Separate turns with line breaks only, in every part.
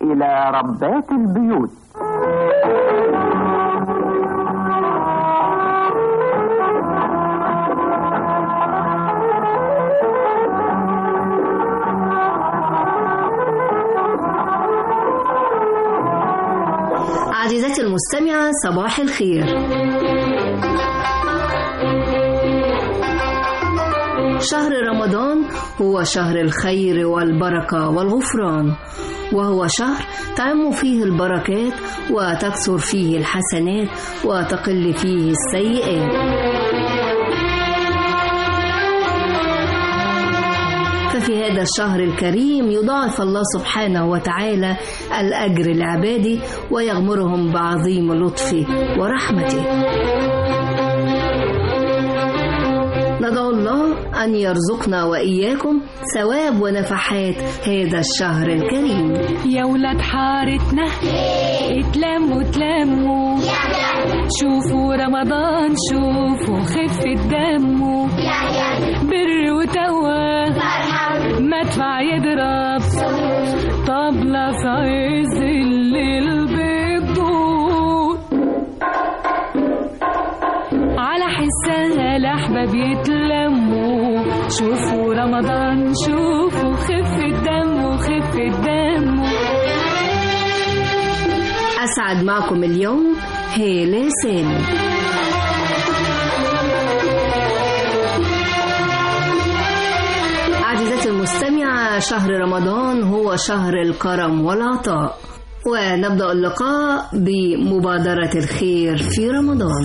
إلى ربات البيوت
عزيزتي المستمعة صباح الخير شهر رمضان هو شهر الخير والبركة والغفران وهو شهر تعم فيه البركات وتكثر فيه الحسنات وتقل فيه السيئات ففي هذا الشهر الكريم يضاعف الله سبحانه وتعالى الأجر لعباده ويغمرهم بعظيم لطفه ورحمته ندعو الله أن يرزقنا وإياكم ثواب ونفحات هذا الشهر الكريم
يا ولاد حارتنا اتلموا اتلموا شوفوا رمضان شوفوا خفة دمه بر وتقوى مدفع يضرب طبلة في عز الليل بتدور على حسها الأحباب يتلموا شوفوا رمضان شوفوا خفة دمه خفة دمه
أسعد معكم اليوم هالة سامي عزيزتي المستمعة شهر رمضان هو شهر الكرم والعطاء ونبدأ اللقاء بمبادرة الخير في رمضان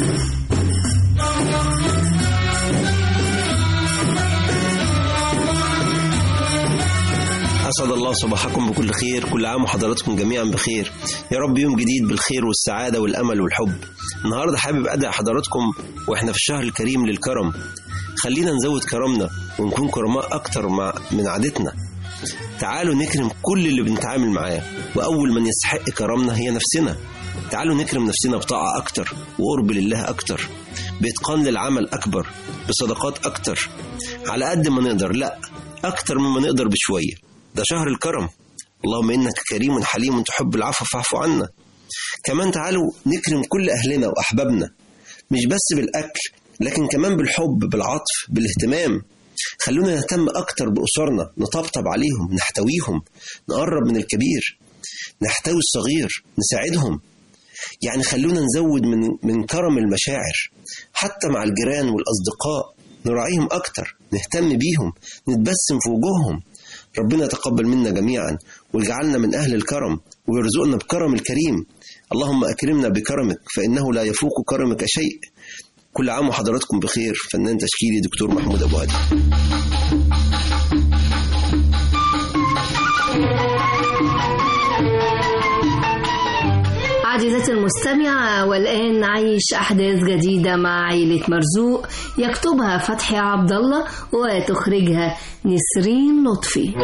أسعد الله صباحكم بكل خير كل عام وحضراتكم جميعا بخير يا رب يوم جديد بالخير والسعادة والأمل والحب النهاردة حابب أدعي حضراتكم وإحنا في الشهر الكريم للكرم خلينا نزود كرمنا ونكون كرماء أكتر مع من عادتنا تعالوا نكرم كل اللي بنتعامل معاه وأول من يستحق كرمنا هي نفسنا تعالوا نكرم نفسنا بطاعة أكتر وقرب لله أكتر بإتقان للعمل أكبر بصدقات أكتر على قد ما نقدر لا أكتر مما نقدر بشوية ده شهر الكرم اللهم إنك كريم حليم تحب العفو فاعف عنا كمان تعالوا نكرم كل أهلنا وأحبابنا مش بس بالأكل لكن كمان بالحب بالعطف بالاهتمام خلونا نهتم أكتر بأسرنا نطبطب عليهم نحتويهم نقرب من الكبير نحتوي الصغير نساعدهم يعني خلونا نزود من من كرم المشاعر حتى مع الجيران والأصدقاء نراعيهم أكتر نهتم بيهم نتبسم في وجوههم ربنا يتقبل منا جميعا ويجعلنا من أهل الكرم ويرزقنا بكرم الكريم اللهم أكرمنا بكرمك فإنه لا يفوق كرمك شيء كل عام وحضراتكم بخير فنان تشكيلي دكتور محمود أبو هادي
عزيزتي المستمعة والآن نعيش أحداث جديدة مع عائلة مرزوق يكتبها فتحي عبد الله وتخرجها نسرين لطفي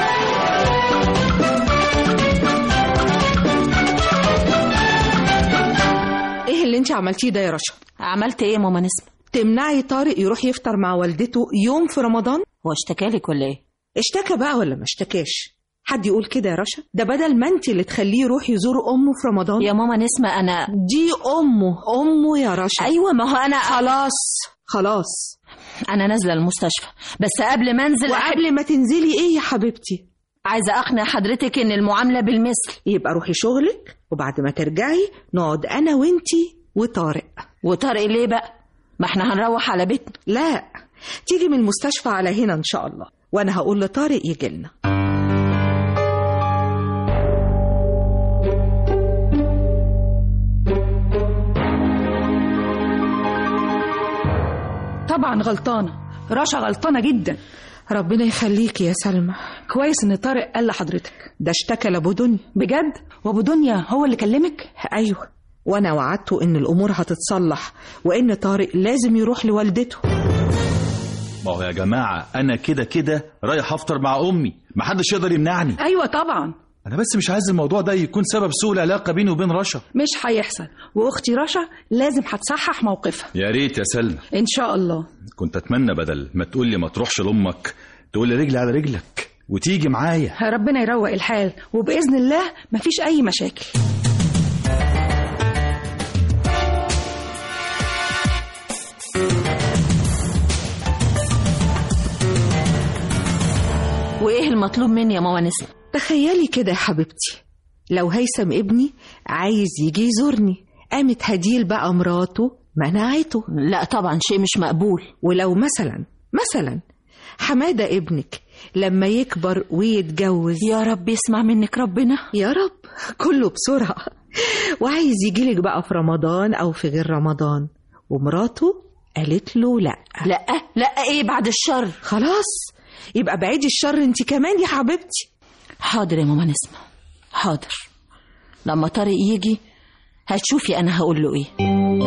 ايه اللي انت عملتيه ده يا رشا
عملت ايه يا ماما نسمة
تمنعي طارق يروح يفطر مع والدته يوم في رمضان
هو اشتكالك ولا ايه
اشتكى بقى ولا ما اشتكاش حد يقول كده يا رشا ده بدل ما انت اللي تخليه يروح يزور امه في رمضان
يا ماما نسمة انا
دي امه امه يا رشا
ايوه ما هو انا
خلاص خلاص
انا نازله المستشفى بس قبل ما انزل
وقبل ما تنزلي ايه يا حبيبتي
عايزه اقنع حضرتك ان المعامله بالمثل
يبقى روحي شغلك وبعد ما ترجعي نقعد انا وانتي وطارق
وطارق ليه بقى ما احنا هنروح على بيتنا
لا تيجي من المستشفى على هنا ان شاء الله وانا هقول لطارق يجي لنا
طبعا غلطانة رشا غلطانة جدا
ربنا يخليكي يا سلمى
كويس ان طارق قال لحضرتك
ده اشتكى لابو دنيا
بجد وابو دنيا هو اللي كلمك
ايوه وانا وعدته ان الامور هتتصلح وان طارق لازم يروح لوالدته
ما هو يا جماعة أنا كده كده رايح أفطر مع أمي محدش يقدر يمنعني
ايوه طبعا
أنا بس مش عايز الموضوع ده يكون سبب سوء العلاقة بيني وبين رشا
مش هيحصل واختي رشا لازم هتصحح موقفها
يا ريت يا سلمى
ان شاء الله
كنت أتمنى بدل ما تقول لي ما تروحش لأمك تقول لي رجلي على رجلك وتيجي معايا
ربنا يروق الحال وباذن الله مفيش اي مشاكل
وايه المطلوب مني يا ماما نسمة
تخيلي كده يا حبيبتي لو هيثم ابني عايز يجي يزورني قامت هديل بقى مراته منعته
لا طبعا شيء مش مقبول
ولو مثلا مثلا حمادة ابنك لما يكبر ويتجوز
يا رب يسمع منك ربنا
يا رب كله بسرعة وعايز يجيلك بقى في رمضان أو في غير رمضان ومراته قالت له لا
لا لا ايه بعد الشر
خلاص يبقى بعيدي الشر انت كمان يا حبيبتي
حاضر يا ماما نسمة حاضر لما طارق يجي هتشوفي انا هقول له ايه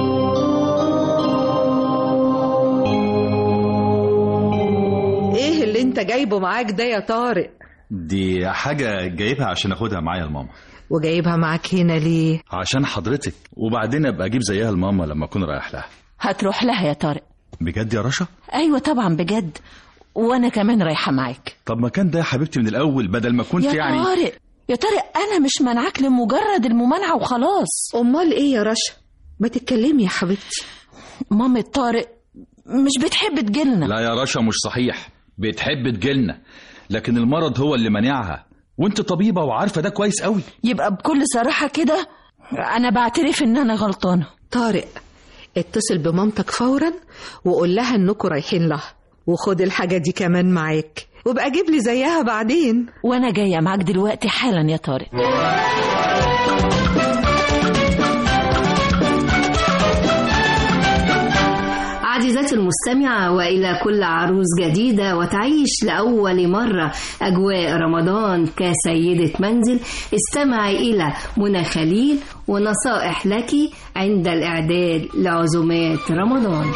ايه اللي انت جايبه معاك ده يا طارق
دي حاجة جايبها عشان اخدها معايا لماما
وجايبها معاك هنا ليه
عشان حضرتك وبعدين ابقى اجيب زيها لماما لما اكون رايح لها
هتروح لها يا طارق
بجد يا رشا
ايوه طبعا بجد وانا كمان رايحه معاك
طب ما كان ده يا حبيبتي من الاول بدل ما كنت
يا
يعني
طارق يا طارق انا مش منعك لمجرد الممانعه وخلاص
امال ايه يا رشا ما تتكلمي يا حبيبتي
مامة طارق مش بتحب تجيلنا
لا يا رشا مش صحيح بتحب تجيلنا لكن المرض هو اللي منعها وانت طبيبة وعارفة ده كويس قوي
يبقى بكل صراحه كده انا بعترف ان انا غلطانه
طارق اتصل بمامتك فورا وقول لها انكم رايحين لها وخد الحاجة دي كمان معاك وبقى جيب لي زيها بعدين
وانا جايه معاك دلوقتي حالا يا طارق
عزيزتي المستمعة وإلى كل عروس جديدة وتعيش لأول مرة أجواء رمضان كسيدة منزل استمعي إلى منى خليل ونصائح لك عند الإعداد لعزومات رمضان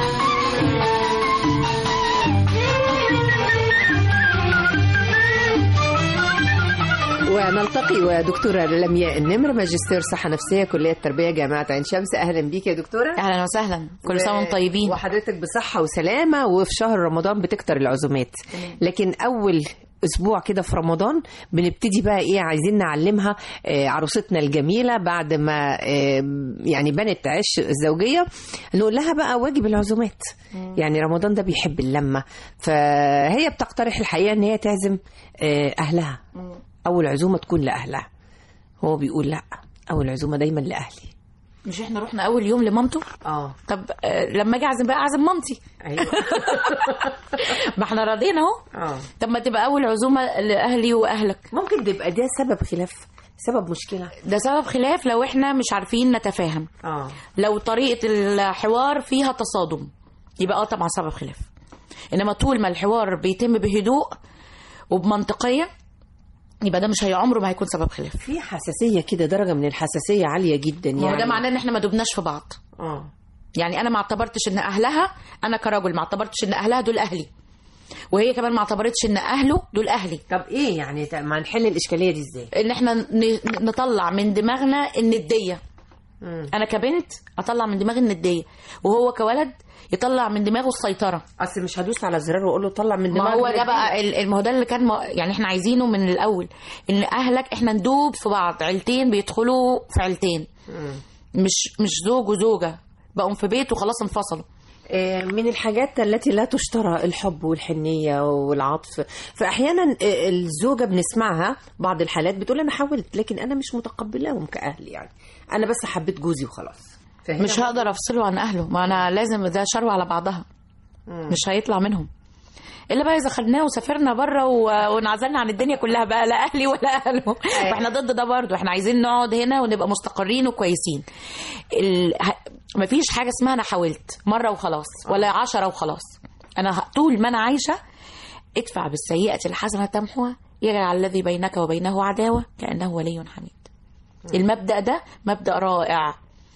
ونلتقي ودكتورة لمياء النمر ماجستير صحة نفسية كلية التربية جامعة عين شمس أهلا بيك يا دكتورة
اهلا وسهلا كل سنه وانتم طيبين
وحضرتك بصحة وسلامة وفي شهر رمضان بتكتر العزومات لكن أول اسبوع كده في رمضان بنبتدي بقى ايه عايزين نعلمها آه، عروستنا الجميله بعد ما آه، يعني بنت عش الزوجيه نقول لها بقى واجب العزومات يعني رمضان ده بيحب اللمه فهي بتقترح الحقيقه ان هي تعزم آه، اهلها اول عزومه تكون لاهلها هو بيقول لا اول عزومه دايما لاهلي
مش احنا رحنا اول يوم لمامته
اه
طب آه، لما اجي اعزم بقى اعزم مامتي
ايوه
ما احنا راضيين اهو
اه
طب ما تبقى اول عزومه لاهلي واهلك
ممكن تبقى ده سبب خلاف سبب مشكله
ده سبب خلاف لو احنا مش عارفين نتفاهم
اه
لو طريقه الحوار فيها تصادم يبقى اه طبعا سبب خلاف انما طول ما الحوار بيتم بهدوء وبمنطقيه يبقى ده مش هي عمره ما هيكون سبب خلاف
في حساسيه كده درجه من الحساسيه عاليه جدا
ما هو
يعني
ده معناه ان احنا ما دبناش في بعض
اه
يعني انا ما اعتبرتش ان اهلها انا كرجل ما اعتبرتش ان اهلها دول اهلي وهي كمان ما اعتبرتش ان اهله دول اهلي
طب ايه يعني ت- ما نحل الاشكاليه دي ازاي
ان احنا ن- نطلع من دماغنا النديه
مم.
انا كبنت اطلع من دماغي النديه وهو كولد يطلع من دماغه السيطره
اصل مش هدوس على الزرار واقول له طلع من
ما
دماغك
هو ده
الندية.
بقى ال- ما هو ده اللي كان م- يعني احنا عايزينه من الاول ان اهلك احنا ندوب في بعض عيلتين بيدخلوا في عيلتين
مم.
مش مش زوج وزوجه بقوا في بيت وخلاص انفصلوا
آه، من الحاجات التي لا تشترى الحب والحنية والعطف فأحيانا آه، الزوجة بنسمعها بعض الحالات بتقول أنا حاولت لكن أنا مش متقبلاهم كأهل يعني أنا بس حبيت جوزي وخلاص فهنا
مش هقدر افصله عن اهله ما انا لازم ده شروه على بعضها
مم.
مش هيطلع منهم الا بقى اذا خدناه وسافرنا بره و- وانعزلنا عن الدنيا كلها بقى لا اهلي ولا اهله واحنا ضد ده برضه احنا عايزين نقعد هنا ونبقى مستقرين وكويسين ال... ه- مفيش حاجه اسمها انا حاولت مره وخلاص ولا عشرة وخلاص انا ه- طول ما انا عايشه ادفع بالسيئه الحسنه تمحوها يجعل الذي بينك وبينه عداوه كانه ولي حميد المبدا ده مبدا رائع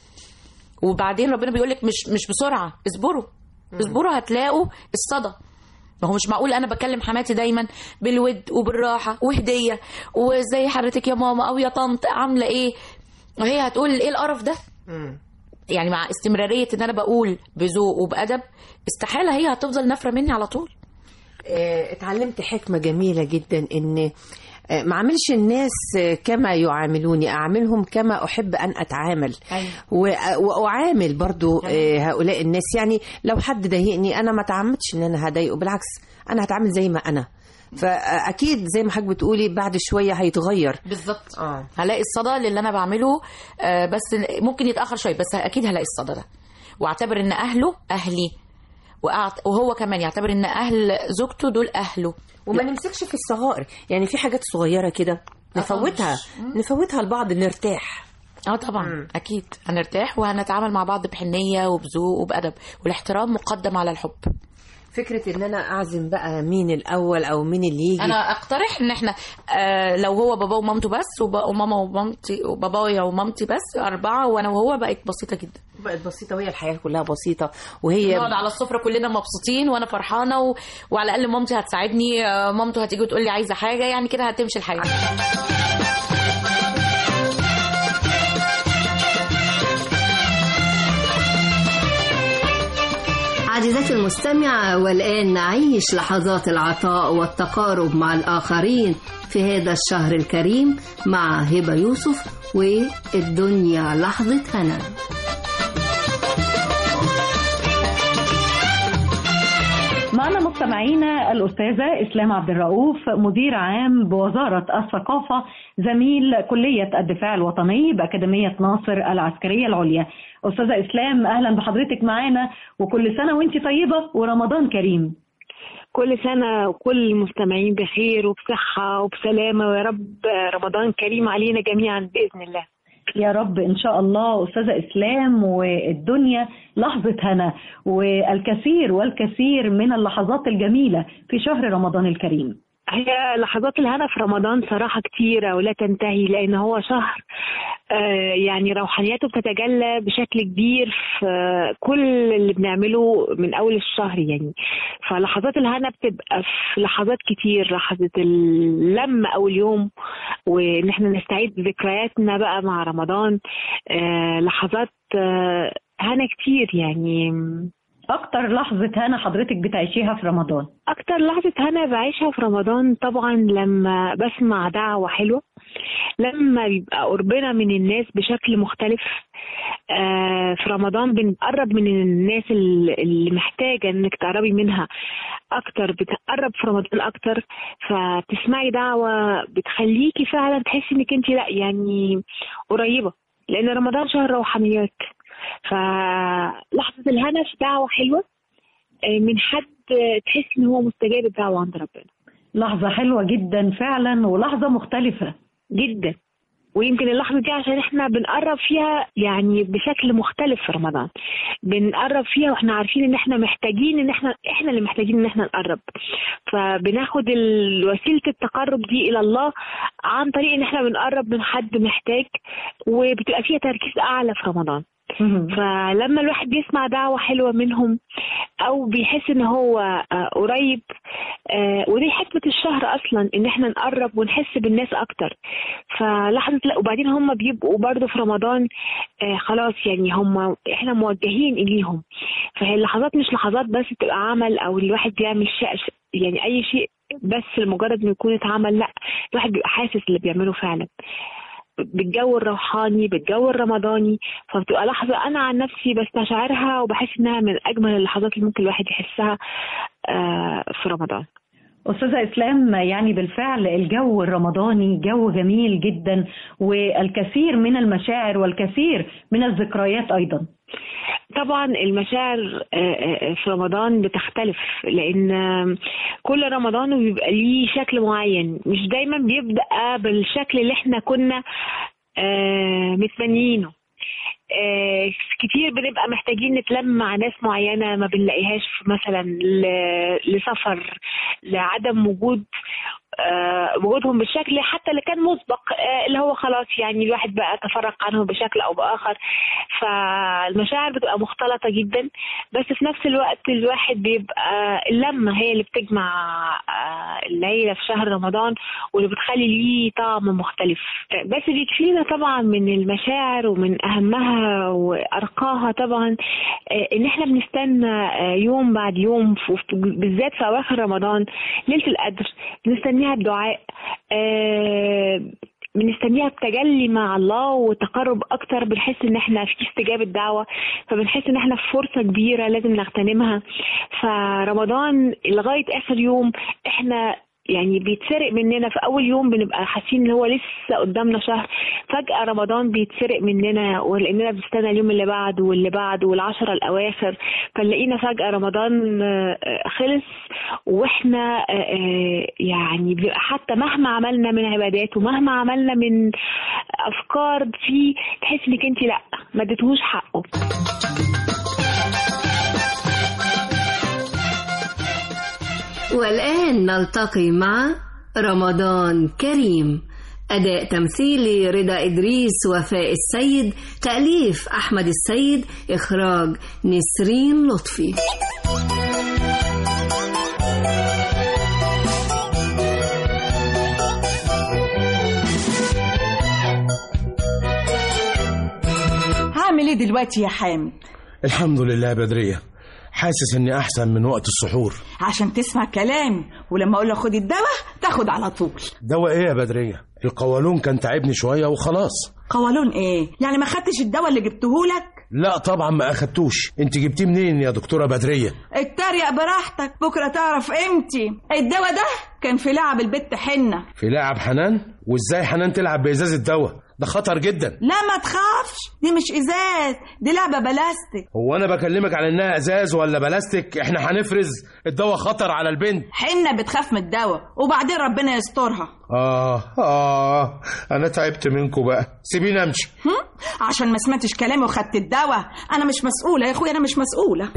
وبعدين ربنا بيقول لك مش مش بسرعه اصبروا اصبروا هتلاقوا الصدى ما هو مش معقول انا بكلم حماتي دايما بالود وبالراحه وهديه وازاي حضرتك يا ماما او يا طنط عامله ايه وهي هتقول ايه القرف ده
مم.
يعني مع استمراريه ان انا بقول بذوق وبادب استحاله هي هتفضل نافره مني على طول
آه، اتعلمت حكمة جميلة جدا ان آه، ما اعملش الناس آه، كما يعاملوني اعاملهم كما احب ان اتعامل و- واعامل برضو آه، هؤلاء الناس يعني لو حد ضايقني انا ما تعمدش ان انا هضايقه بالعكس انا هتعامل زي ما انا فاكيد زي ما حضرتك بتقولي بعد شويه هيتغير
بالظبط
اه
هلاقي الصدى للي انا بعمله آه، بس ممكن يتاخر شويه بس اكيد هلاقي الصدى ده واعتبر ان اهله اهلي وأعت- وهو كمان يعتبر ان اهل زوجته دول اهله
وما نمسكش في الصغائر يعني في حاجات صغيره كده نفوتها نفوتها لبعض نرتاح
اه طبعا اكيد هنرتاح وهنتعامل مع بعض بحنيه وبذوق وبادب والاحترام مقدم على الحب
فكره ان انا اعزم بقى مين الاول او مين اللي يجي
انا اقترح ان احنا آه لو هو بابا ومامته بس وب- وماما ومامتي وبابايا ومامتي بس اربعه وانا وهو بقت بسيطه جدا
بقت بسيطه وهي الحياه كلها بسيطه وهي
نقعد على السفره كلنا مبسوطين وانا فرحانه و... وعلى الاقل مامتي هتساعدني آه، مامته هتيجي وتقول لي عايزه حاجه يعني كده هتمشي الحياه
عزيزتي المستمعة والآن نعيش لحظات العطاء والتقارب مع الآخرين في هذا الشهر الكريم مع هبة يوسف والدنيا لحظة هنا
معنا مستمعينا الأستاذة إسلام عبد الرؤوف مدير عام بوزارة الثقافة زميل كلية الدفاع الوطني بأكاديمية ناصر العسكرية العليا أستاذة إسلام أهلا بحضرتك معانا وكل سنة وانت طيبة ورمضان كريم
كل سنة وكل المستمعين بخير وبصحة وبسلامة ويا رب رمضان كريم علينا جميعا بإذن الله
يا رب إن شاء الله أستاذة إسلام والدنيا لحظة هنا والكثير والكثير من اللحظات الجميلة في شهر رمضان الكريم
هي لحظات الهنا في رمضان صراحة كتيرة ولا تنتهي لأن هو شهر آه، يعني روحانياته بتتجلى بشكل كبير في آه، كل اللي بنعمله من أول الشهر يعني فلحظات الهنا بتبقى في لحظات كتير لحظة اللمة أول يوم وإن احنا نستعيد ذكرياتنا بقى مع رمضان آه، لحظات آه، هنا كتير يعني
أكتر لحظة هنا حضرتك بتعيشيها في رمضان
اكتر لحظة هنا بعيشها في رمضان طبعا لما بسمع دعوة حلوة لما بيبقى قربنا من الناس بشكل مختلف آه في رمضان بنقرب من الناس اللي اللي محتاجة انك تقربي منها اكتر بتقرب في رمضان اكتر فتسمعي دعوة بتخليكي فعلا تحسي انك انت لا يعني قريبة لان رمضان شهر روحانيات فلحظة الهنا في دعوة حلوة آه، من حد تحس ان هو مستجاب الدعوة عند ربنا
لحظة حلوة جدا فعلا ولحظة مختلفة
جدا ويمكن اللحظة دي عشان احنا بنقرب فيها يعني بشكل مختلف في رمضان بنقرب فيها واحنا عارفين ان احنا محتاجين ان احنا احنا اللي محتاجين ان احنا نقرب فبناخد ال- وسيلة التقرب دي الى الله عن طريق ان احنا بنقرب من حد محتاج وبتبقى فيها تركيز اعلى في رمضان فلما الواحد بيسمع دعوة حلوة منهم أو بيحس إن هو آه، قريب آه، ودي حكمة الشهر أصلا إن إحنا نقرب ونحس بالناس أكتر فلحظة لا وبعدين هم بيبقوا برضه في رمضان آه، خلاص يعني هم إحنا موجهين إليهم فهي اللحظات مش لحظات بس تبقى عمل أو الواحد بيعمل شيء يعني أي شيء بس لمجرد إنه يكون اتعمل لا الواحد بيبقى حاسس اللي بيعمله فعلا بالجو الروحاني بالجو الرمضاني فبتبقى لحظة أنا عن نفسي بستشعرها وبحس إنها من أجمل اللحظات اللي ممكن الواحد يحسها آه، في رمضان
أستاذة إسلام يعني بالفعل الجو الرمضاني جو جميل جدا والكثير من المشاعر والكثير من الذكريات أيضا
طبعا المشاعر آه، آه، في رمضان بتختلف لان آه، كل رمضان بيبقى ليه شكل معين مش دايما بيبدأ بالشكل اللي احنا كنا آه، متمنيينه آه، كتير بنبقى محتاجين نتلم مع ناس معينة ما بنلاقيهاش مثلا ل- لسفر لعدم وجود آه، وجودهم بالشكل حتى اللي كان مسبق آه، اللي هو خلاص يعني الواحد بقى تفرق عنهم بشكل او باخر فالمشاعر بتبقى مختلطه جدا بس في نفس الوقت الواحد بيبقى اللمه هي اللي بتجمع آه، العيله في شهر رمضان واللي بتخلي ليه طعم مختلف آه، بس بيكفينا طبعا من المشاعر ومن اهمها وارقاها طبعا آه، ان احنا بنستنى آه، يوم بعد يوم في- في- بالذات في اواخر رمضان ليله القدر بنستنيها بدعاء آه، بنستنيها بتجلي مع الله وتقرب اكتر بنحس ان احنا في استجابه دعوه فبنحس ان احنا في فرصه كبيره لازم نغتنمها فرمضان لغايه اخر يوم احنا يعني بيتسرق مننا في اول يوم بنبقى حاسين ان هو لسه قدامنا شهر فجاه رمضان بيتسرق مننا ولاننا بنستنى اليوم اللي بعده واللي بعده والعشرة الاواخر فنلاقينا فجاه رمضان آه، آه، خلص واحنا آه، آه، يعني بيبقى حتى مهما عملنا من عبادات ومهما عملنا من افكار فيه تحس انك انت لا ما اديتهوش حقه
والآن نلتقي مع رمضان كريم أداء تمثيلي رضا إدريس وفاء السيد تأليف أحمد السيد إخراج نسرين لطفي
هعمل ايه دلوقتي يا حامد
الحمد لله يا بدرية حاسس اني احسن من وقت السحور
عشان تسمع كلامي ولما اقول لك خد الدواء تاخد على طول
دواء ايه يا بدرية القولون كان تعبني شوية وخلاص
قولون ايه يعني ما خدتش الدواء اللي جبتهولك
لا طبعا ما اخدتوش انت جبتيه منين يا دكتورة بدرية
اتريق براحتك بكره تعرف قيمتي الدواء ده كان في لعب البت حنه
في لاعب حنان وازاي حنان تلعب بازازة دواء ده خطر جدا
لا ما تخافش دي مش ازاز دي لعبه بلاستيك
هو انا بكلمك على انها ازاز ولا بلاستيك احنا هنفرز الدواء خطر على البنت
حنه بتخاف من الدواء وبعدين ربنا يسترها
اه اه انا تعبت منكم بقى سيبيني امشي
هم؟ عشان ما سمعتش كلامي وخدت الدواء انا مش مسؤوله يا اخويا انا مش مسؤوله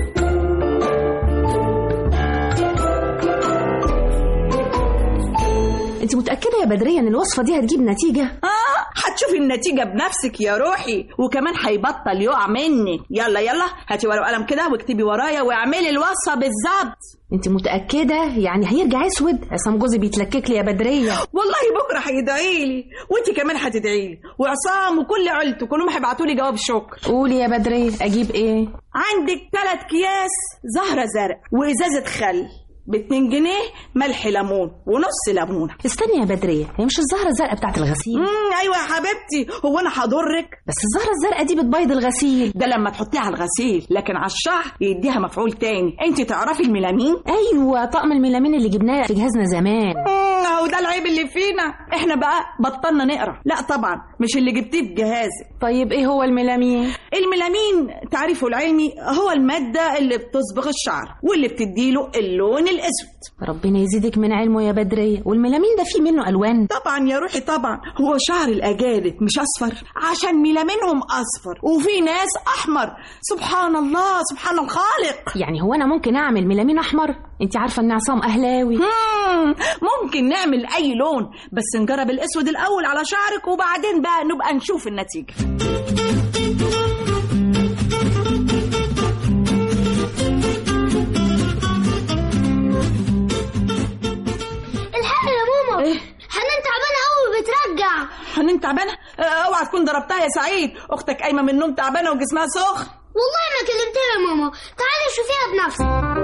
انت متأكدة يا بدرية ان الوصفة دي هتجيب نتيجة؟
اه هتشوفي النتيجة بنفسك يا روحي وكمان هيبطل يقع منك يلا يلا هاتي ورقة وقلم كده واكتبي ورايا واعملي الوصفة بالظبط
انت متأكدة يعني هيرجع اسود؟ عصام جوزي بيتلكك لي يا بدرية
والله بكره هيدعي لي وانت كمان هتدعي لي وعصام وكل عيلته كلهم هيبعتوا لي جواب شكر
قولي يا بدرية اجيب ايه؟
عندك ثلاث اكياس زهرة زرق وازازة خل ب 2 جنيه ملح ليمون ونص ليمونه
استني يا بدرية هي مش الزهرة الزرقاء بتاعت الغسيل؟
امم ايوه يا حبيبتي هو انا هضرك
بس الزهرة الزرقاء دي بتبيض الغسيل
ده لما تحطيها على الغسيل لكن على الشعر يديها مفعول تاني انت تعرفي الميلامين
ايوه طقم الميلامين اللي جبناه في جهازنا زمان
مم، اهو ده العيب اللي فينا احنا بقى بطلنا نقرا لا طبعا مش اللي جبتيه في جهازك
طيب ايه هو الميلامين؟
الميلامين تعريفه العلمي هو المادة اللي بتصبغ الشعر واللي بتديله اللون الأسود
ربنا يزيدك من علمه يا بدرية والميلامين ده فيه منه ألوان
طبعا يا روحي طبعا هو شعر الأجانب مش أصفر عشان ميلامينهم أصفر وفي ناس أحمر سبحان الله سبحان الخالق
يعني هو أنا ممكن أعمل ميلامين أحمر؟ أنت عارفة إن عصام أهلاوي
مم، ممكن نعمل أي لون بس نجرب الأسود الأول على شعرك وبعدين بقى نبقى نشوف النتيجة
الحق يا ماما
إيه؟
حنان تعبانه قوي بترجع
حنين تعبانة آه، اوعى تكون ضربتها يا سعيد اختك قايمه من النوم تعبانه وجسمها سخن
والله ما كلمتها يا ماما تعالي شوفيها بنفسك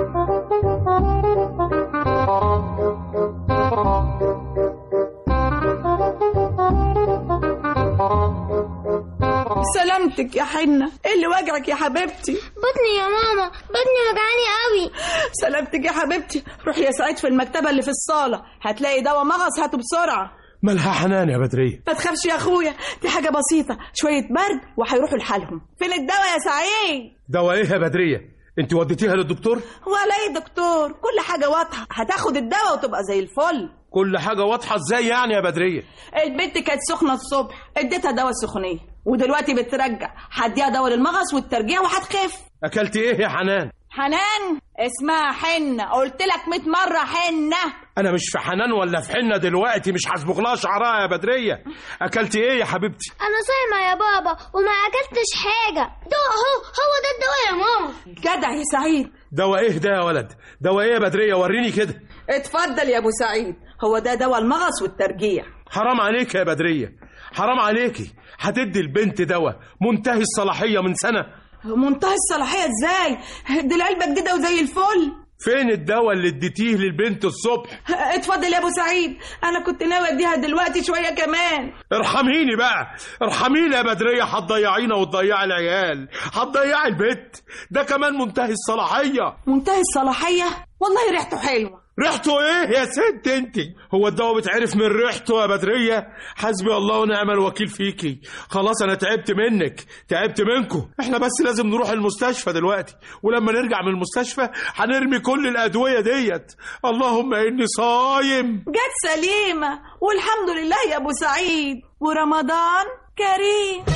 سلامتك يا حنة ايه اللي وجعك يا حبيبتي
بطني يا ماما بطني وجعاني قوي
سلامتك يا حبيبتي روحي يا سعيد في المكتبة اللي في الصالة هتلاقي دواء مغص هاته بسرعة
مالها حنان يا بدرية
ما تخافش يا اخويا دي حاجة بسيطة شوية برد وهيروحوا لحالهم فين الدواء يا سعيد
دواء ايه يا بدرية انت وديتيها للدكتور
ولا ايه دكتور كل حاجة واضحة هتاخد الدواء وتبقى زي الفل
كل حاجة واضحة ازاي يعني يا بدرية
البنت كانت سخنة الصبح اديتها دواء سخونية ودلوقتي بترجع هديها دواء للمغص والترجيع وهتخف
اكلتي ايه يا حنان
حنان اسمها حنة قلت لك 100 مرة حنة
انا مش في حنان ولا في حنه دلوقتي مش هصبغ لها شعرها يا بدريه اكلتي ايه يا حبيبتي
انا صايمه يا بابا وما اكلتش حاجه ده هو هو ده الدواء يا ماما
جدع يا سعيد
دواء ايه ده يا ولد دواء ايه يا بدريه وريني كده
اتفضل يا ابو سعيد هو ده دواء المغص والترجيع
حرام عليك يا بدريه حرام عليكي هتدي البنت دواء منتهي الصلاحيه من سنه
منتهي الصلاحيه ازاي دي العلبه جديده وزي الفل
فين الدواء اللي اديتيه للبنت الصبح
اتفضل يا ابو سعيد انا كنت ناوي اديها دلوقتي شويه كمان
ارحميني بقى ارحميني يا بدريه هتضيعينا وتضيعي العيال هتضيعي البيت ده كمان منتهي الصلاحيه
منتهي الصلاحيه والله ريحته حلوه
ريحته ايه يا ست انت هو الدواء بيتعرف من ريحته يا بدريه حسبي الله ونعم الوكيل فيكي خلاص انا تعبت منك تعبت منكم احنا بس لازم نروح المستشفى دلوقتي ولما نرجع من المستشفى هنرمي كل الادويه ديت اللهم اني صايم
جت سليمه والحمد لله يا ابو سعيد ورمضان كريم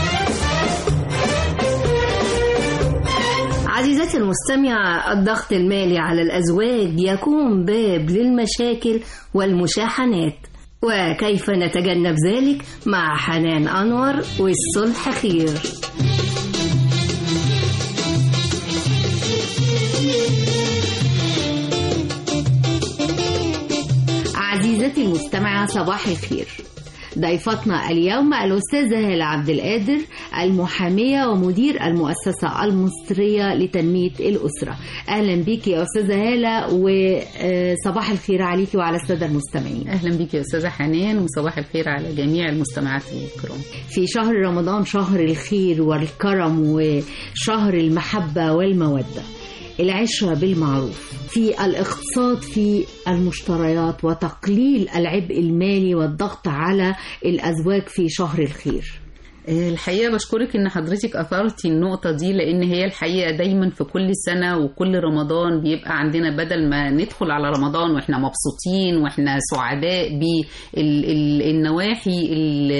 عزيزتي المستمعة الضغط المالي على الأزواج يكون باب للمشاكل والمشاحنات وكيف نتجنب ذلك مع حنان أنور والصلح خير عزيزتي المستمعة صباح الخير ضيفتنا اليوم الأستاذة هالة عبد القادر المحامية ومدير المؤسسة المصرية لتنمية الأسرة أهلا بك يا أستاذة هالة وصباح الخير عليك وعلى السادة المستمعين
اهلا بك يا استاذه حنان وصباح الخير على جميع المستمعات الكرام
في شهر رمضان شهر الخير والكرم وشهر المحبة والمودة العشرة بالمعروف في الاقتصاد في المشتريات وتقليل العبء المالي والضغط على الأزواج في شهر الخير
الحقيقة بشكرك ان حضرتك اثرتي النقطة دي لان هي الحقيقة دايما في كل سنة وكل رمضان بيبقى عندنا بدل ما ندخل على رمضان واحنا مبسوطين واحنا سعداء بالنواحي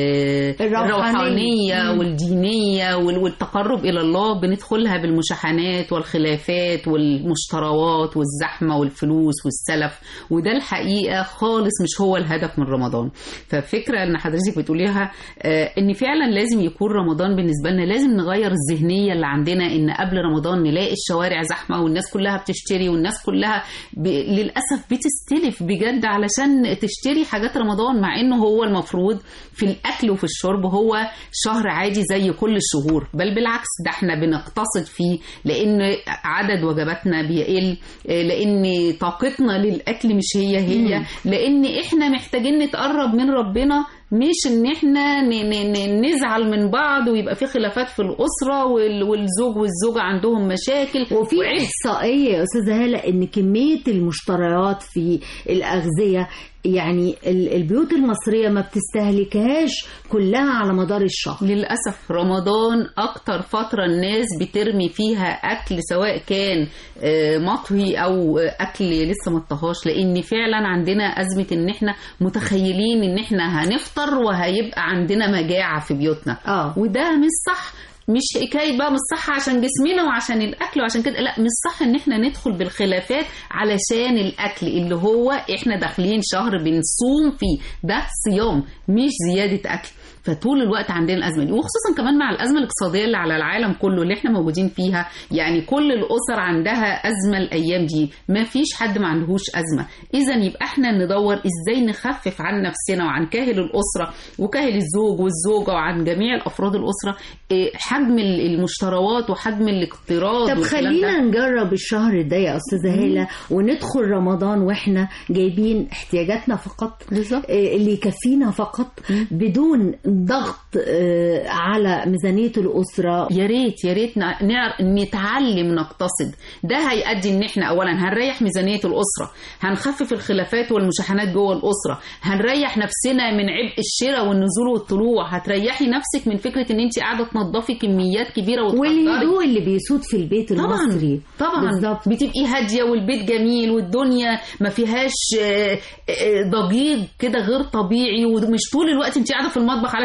الروحانية
مم.
والدينية وال- والتقرب الى الله بندخلها بالمشاحنات والخلافات والمشتروات والزحمة والفلوس والسلف وده الحقيقة خالص مش هو الهدف من رمضان ففكرة ان حضرتك بتقوليها آه، ان فعلا لازم يكون رمضان بالنسبة لنا لازم نغير الذهنية اللي عندنا ان قبل رمضان نلاقي الشوارع زحمة والناس كلها بتشتري والناس كلها ب... للأسف بتستلف بجد علشان تشتري حاجات رمضان مع انه هو المفروض في الاكل وفي الشرب هو شهر عادي زي كل الشهور بل بالعكس ده احنا بنقتصد فيه لان عدد وجباتنا بيقل آه، لان طاقتنا للاكل مش هي هي
مم.
لان احنا محتاجين نتقرب من ربنا مش ان احنا ن- ن- ن- نزعل من بعض ويبقى في خلافات في الاسره وال- والزوج والزوجه عندهم مشاكل
وفي إحصائية يا أستاذة هالة إن كمية المشتريات في الأغذية يعني ال- البيوت المصرية ما بتستهلكهاش كلها على مدار الشهر
للأسف رمضان أكتر فترة الناس بترمي فيها أكل سواء كان آه، مطهي أو آه، أكل لسه ما اتطهاش لأن فعلا عندنا أزمة إن إحنا متخيلين إن إحنا هنفطر وهيبقى عندنا مجاعة في بيوتنا
آه.
وده مش صح مش حكايه بقى مش صح عشان جسمنا وعشان الاكل وعشان كده لا مش صح ان احنا ندخل بالخلافات علشان الاكل اللي هو احنا داخلين شهر بنصوم فيه ده صيام مش زياده اكل فطول الوقت عندنا الازمه دي وخصوصا كمان مع الازمه الاقتصاديه اللي على العالم كله اللي احنا موجودين فيها يعني كل الاسر عندها ازمه الايام دي ما فيش حد ما عندهوش ازمه اذا يبقى احنا ندور ازاي نخفف عن نفسنا وعن كاهل الاسره وكاهل الزوج والزوجه وعن جميع الافراد الاسره إيه، حجم المشتروات وحجم الاقتراض
طب
والكلام ده.
خلينا نجرب الشهر ده يا أستاذة هالة وندخل رمضان وإحنا جايبين احتياجاتنا فقط
بالظبط
اللي يكفينا فقط بدون ضغط آه، على ميزانية الأسرة
يا ريت يا ريت نع- نعر- نتعلم نقتصد ده هيؤدي ان احنا اولا هنريح ميزانيه الاسره هنخفف الخلافات والمشاحنات جوه الاسره هنريح نفسنا من عبء الشراء والنزول والطلوع هتريحي نفسك من فكره ان انت قاعده تنظفي كميات كبيره وتحضري
والهدوء اللي بيسود في البيت
طبعا
المصري
طبعا
بالظبط.
بتبقي هاديه والبيت جميل والدنيا ما فيهاش آه، آه، ضجيج كده غير طبيعي ومش طول الوقت انت قاعده في المطبخ على فكره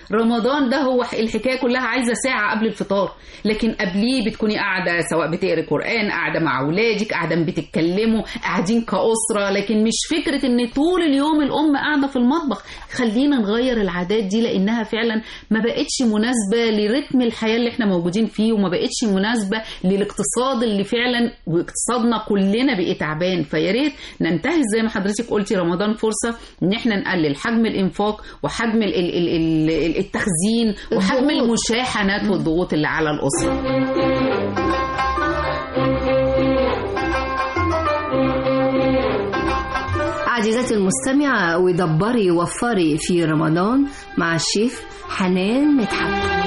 رمضان ده هو الحكايه كلها عايزه ساعه قبل الفطار لكن قبليه بتكوني قاعده سواء بتقري قران قاعده مع اولادك قاعده بتتكلموا قاعدين كاسره لكن مش فكره ان طول اليوم الام قاعده في المطبخ خلينا نغير العادات دي لانها فعلا ما بقتش مناسبه لرتم الحياه اللي احنا موجودين فيه وما بقتش مناسبه للاقتصاد اللي فعلا واقتصادنا كلنا بقى تعبان فيا ريت ننتهز زي ما حضرتك قلتي رمضان فرصه ان احنا نقلل حجم الانفاق وحجم ال- ال- ال- ال- التخزين وحجم المشاحنات والضغوط اللي على الاسره
عزيزتي المستمعة ودبري وفري في رمضان مع الشيف حنان مدحت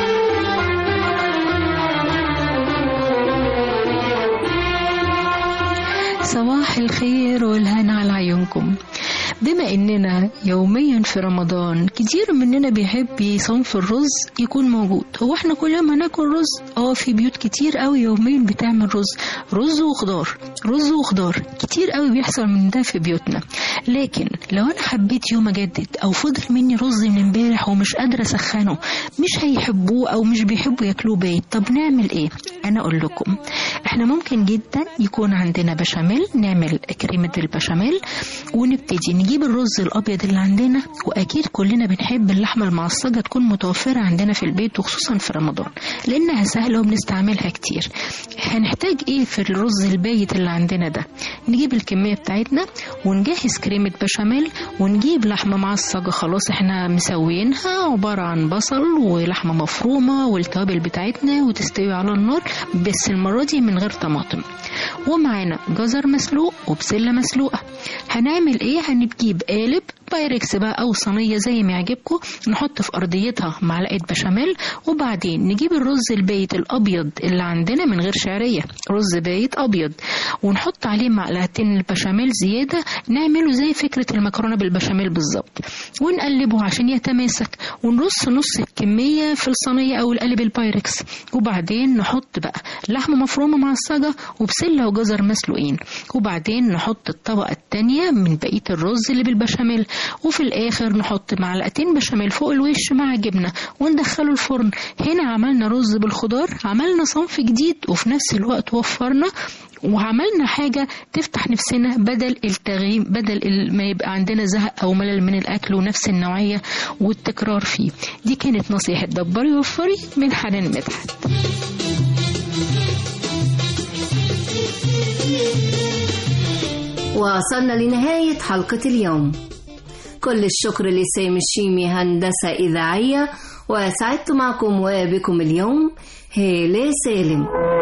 صباح الخير والهنا على عيونكم بما اننا يوميا في رمضان كتير مننا بيحب صنف الرز يكون موجود هو احنا كل ما ناكل رز اه في بيوت كتير قوي يوميا بتعمل رز رز وخضار رز وخضار كتير قوي بيحصل من ده في بيوتنا لكن لو انا حبيت يوم اجدد او فضل مني رز من امبارح ومش قادره اسخنه مش هيحبوه او مش بيحبوا ياكلوه بايت طب نعمل ايه انا اقول لكم احنا ممكن جدا يكون عندنا بشاميل نعمل كريمه البشاميل ونبتدي نجيب الرز الابيض اللي عندنا واكيد كلنا بنحب اللحمه المعصجه تكون متوفره عندنا في البيت وخصوصا في رمضان لانها سهله وبنستعملها كتير هنحتاج ايه في الرز البايت اللي عندنا ده نجيب الكميه بتاعتنا ونجهز كريمه بشاميل ونجيب لحمه معصجه خلاص احنا مسويينها عباره عن بصل ولحمه مفرومه والتوابل بتاعتنا وتستوي على النار بس المره دي من غير طماطم ومعانا جزر مسلوق وبسله مسلوقه هنعمل ايه هنجيب قالب بايركس بقى او صينيه زي ما يعجبكم نحط في ارضيتها معلقه بشاميل وبعدين نجيب الرز البايت الابيض اللي عندنا من غير شعريه رز بايت ابيض ونحط عليه معلقتين البشاميل زياده نعمله زي فكره المكرونه بالبشاميل بالظبط ونقلبه عشان يتماسك ونرص نص الكميه في الصينيه او القالب البايركس وبعدين نحط بقى لحمه مفرومه معصجه وبسله وجزر مسلوقين وبعدين نحط الطبقه التانية من بقيه الرز اللي بالبشاميل وفي الاخر نحط معلقتين بشاميل فوق الوش مع جبنه وندخله الفرن هنا عملنا رز بالخضار عملنا صنف جديد وفي نفس الوقت وفرنا وعملنا حاجة تفتح نفسنا بدل التغييم بدل ال- ما يبقى عندنا زهق أو ملل من الأكل ونفس النوعية والتكرار فيه دي كانت نصيحة دبري وفري من حنان مدحت
وصلنا لنهاية حلقة اليوم كل الشكر لسامي الشيمي هندسة إذاعية وسعدت معكم وبكم اليوم هيلي سالم